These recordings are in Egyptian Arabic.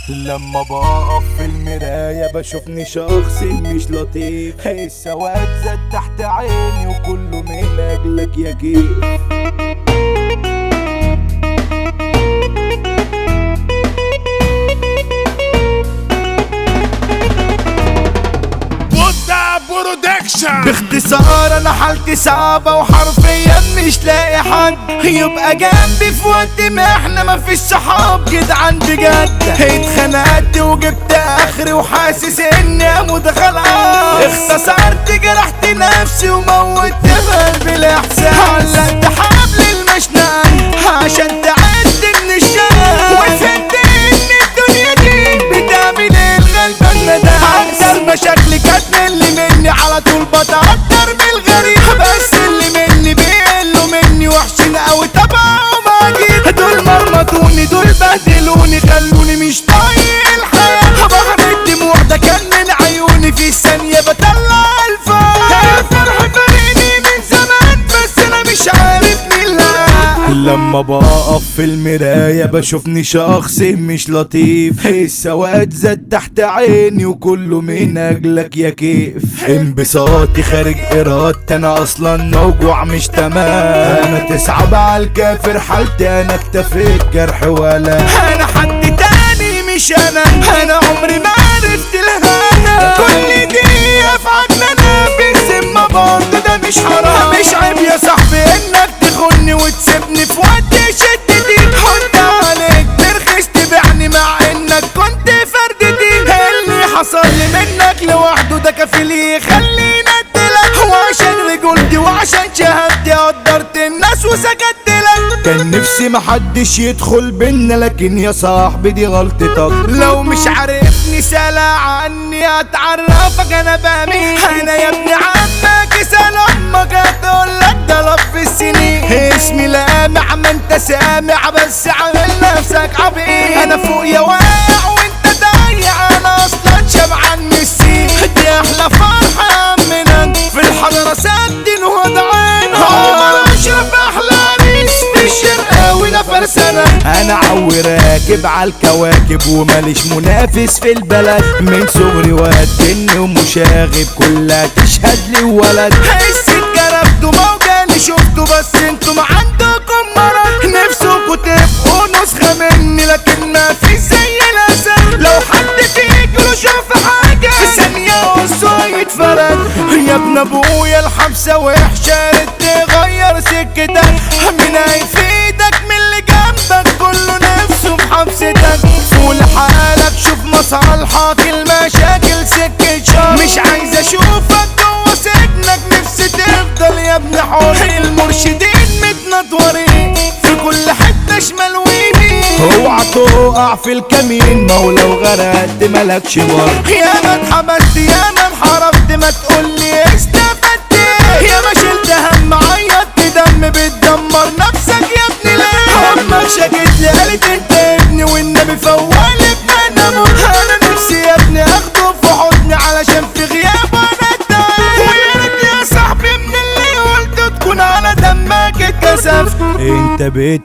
لما بقف في المراية بشوفني شخص مش لطيف السواد زاد تحت عيني وكله من اجلك يا كيف بودا برودكشن باختصار انا حالتي صعبة وحرفيا مش لاقي حد يبقى جنبي في وقت ما احنا مفيش صحاب جدعان بجد اتخنقت وجبت اخري وحاسس اني اموت خلاص اختصرت جرحت نفسي وموت في قلبي الاحساس علقت حبل المشنقة عشان تعد من الشغف وفهمت ان الدنيا دي بتعمل ايه الغلبان ده اكتر مشاكلي كانت من اللي مني على طول بتقدر من الغريب بس اللي مني بيقلوا مني وحشين قوي طبعا ما اجيب دول مرمطوني دول بهدلوني خلوني مش طايق الحياة بحر الدموع ده كان من عيوني في الثانية بطلع الفرح الفرح فارقني من زمان بس انا مش عارف مين لا لما بقف في المراية بشوفني شخص مش لطيف السواد زاد تحت عيني وكله من اجلك يا كيف انبساطي خارج ارادتي انا اصلا موجوع مش تمام انا تصعب على الكافر حالتي انا اكتفيت جرح ولا انا حد تاني مش انا انا عمري ما عرفت الهنا كل دي افعال انا باسم برضه ده مش حرام مش عيب يا صاحبي انك تخوني وتسيبني في وقت شدتي حط عليك ترخص تبيعني مع انك كنت فردتي اللي حصل لي منك لوحده ده كفيل يخليني ادلك وعشان رجولتي وعشان شهادتي قدرت الناس وسكت لك كان نفسي محدش يدخل بينا لكن يا صاحبي دي غلطتك لو مش عارفني سألا عني اتعرفك انا بمين انا يا ابن عمك سأل امك هتقولك ده لف السنين اسمي لامع ما انت سامع بس عامل نفسك عبيط انا فوق يا واقع وانت ضايع انا اصلا شبعان من السين دي احلى فرحه يا عمنا في الحضره سدن وضعين عمر اشرف احلى عريس في الشرقاوي نفر سنه انا عوي راكب على الكواكب وماليش منافس في البلد من صغري وقدني ومشاغب كلها تشهد لي ولد حسيت جربته موجاني شفته بس انتم عندكم مرض نفسكوا تبقوا نسخة مني لكن ما في زي الاسد لو حد فيكوا له شاف حاجة في ثانية وصه يتفرد يا ابن ابويا الحبسة وحشة تغير سكتك مين هيفيدك من اللي جنبك كله نفسه في حبستك فول حالك شوف مصالحك المشاكل سكة شر مش عايز اشوفك جوه سجنك نفسي تفضل يا ابن حر المرشدين متنطورين في كل حتة شمال ويمين اوعى تقع في الكمين ما هو لو غرقت مالكش بر يا ما اتحبست يا ما انحرفت ما تقولي استفدت إيه؟ يا ما شلت هم عيطت دم بتدمر نفسك يا ابني ليه امك شكت لي قالت انت ابني والنبي فوالي بنا اموت انا نفسي يا ابني اخده في حضني علشان في غيابه انا اتضايق ويا ريت يا صاحبي من اللي قلته تكون على دمك اتكسفت انت بيت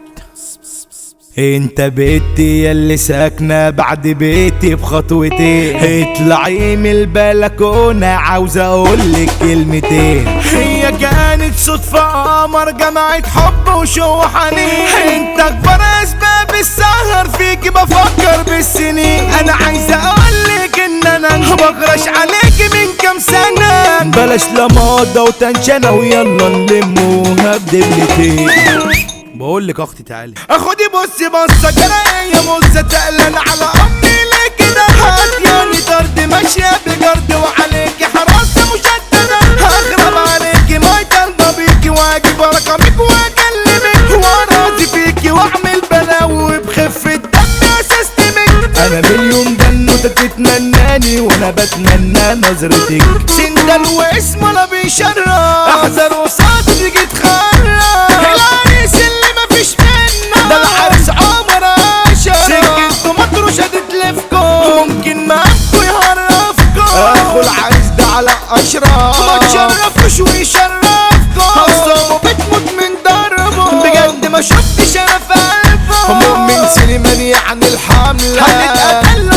انت بيتي يلي ساكنة بعد بيتي بخطوتين اطلعي من البلكونة عاوز اقولك كلمتين هي كانت صدفة قمر جمعت حب وشو حنين انت اكبر اسباب السهر فيك بفكر بالسنين انا عايز اقولك ان انا بغرش عليك من كام سنة بلاش لماضة وتنشنة ويلا نلموها بدبلتين بقول لك اختي تعالي اخدي بصي بصه جرايه مزه تقلن على امي ليه كده هاتياني طرد ماشيه بجرد وعليكي حراسه مشدده هخرب عليكي ما يترضى بيكي واجيب رقمك واكلمك وارازي فيكي واعمل بلاوي بخفه دم اسستمك انا مليون بنوته تتمناني وانا بتمنى نظرتك سندل واسم ولا بيشرف احذر وصاد تيجي تخرف العريس اللي مفيش منه ده العريس عمر عاشر سكته مطروشه تتلفكم ممكن معاكوا يهرفكم اخو العريس ده على اشراف ما تشرفوش ويشرفكم اصله بتموت من ضربه بجد ما شفتش انا في قلبه مؤمن سليمان يعني الحمله هنتقتل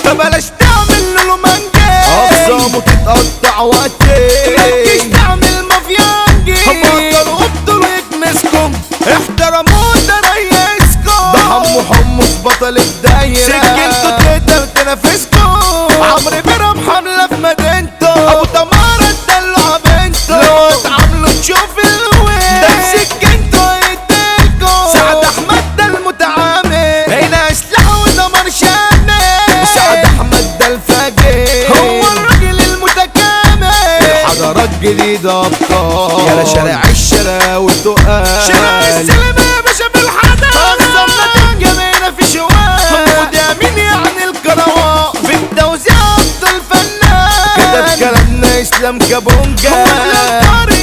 فبلاش تعمل له منجي اقسامه تتقطع وقتي متجيش تعمل مافيانجي بطل وبطل يكنسكم احترموا ده ريسكم ده حمو حمص بطل الدايرة سكنته تقدر تنافسكم عمرو بيرم حملة في مدينته ابو تمارة تدلع بنته لو اتعاملوا تشوف الوين ده سكنته هيديلكم سعد احمد ده المتعامل هنا اسلحة ودمر شامل سعد احمد ده الفاجر هو الراجل المتكامل الحضارات جديدة ابطال يا شارع الشراوي تقال شارع السلام يا باشا بالحضارة اقسمنا تنجمينا في شوال محمود يمين يعني الكروان في التوزيع افضل فنان كتب كلامنا اسلام كابونجا